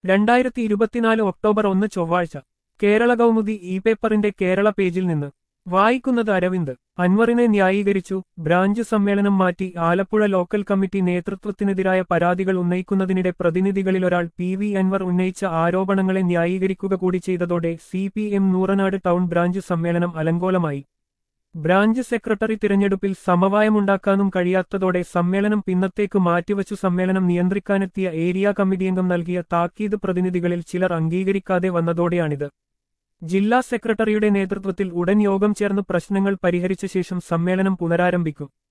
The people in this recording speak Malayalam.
രണ്ടായിരത്തി ഇരുപത്തിനാല് ഒക്ടോബർ ഒന്ന് ചൊവ്വാഴ്ച കേരള കൗമുദി ഇ പേപ്പറിന്റെ കേരള പേജിൽ നിന്ന് വായിക്കുന്നത് അരവിന്ദ് അൻവറിനെ ന്യായീകരിച്ചു ബ്രാഞ്ച് സമ്മേളനം മാറ്റി ആലപ്പുഴ ലോക്കൽ കമ്മിറ്റി നേതൃത്വത്തിനെതിരായ പരാതികൾ ഉന്നയിക്കുന്നതിനിടെ പ്രതിനിധികളിലൊരാൾ പി വി അൻവർ ഉന്നയിച്ച ആരോപണങ്ങളെ ന്യായീകരിക്കുക കൂടി ചെയ്തതോടെ C P M Nooranad town branch സമ്മേളനം അലങ്കോലമായി ബ്രാഞ്ച് സെക്രട്ടറി തിരഞ്ഞെടുപ്പിൽ സമവായമുണ്ടാക്കാനും കഴിയാത്തതോടെ സമ്മേളനം പിന്നത്തേക്ക് മാറ്റിവച്ചു സമ്മേളനം നിയന്ത്രിക്കാനെത്തിയ ഏരിയ കമ്മിറ്റിയംഗം നൽകിയ താക്കീത് പ്രതിനിധികളിൽ ചിലർ അംഗീകരിക്കാതെ വന്നതോടെയാണിത് ജില്ലാ സെക്രട്ടറിയുടെ നേതൃത്വത്തിൽ ഉടൻ യോഗം ചേർന്ന് പ്രശ്നങ്ങൾ പരിഹരിച്ച ശേഷം സമ്മേളനം പുനരാരംഭിക്കും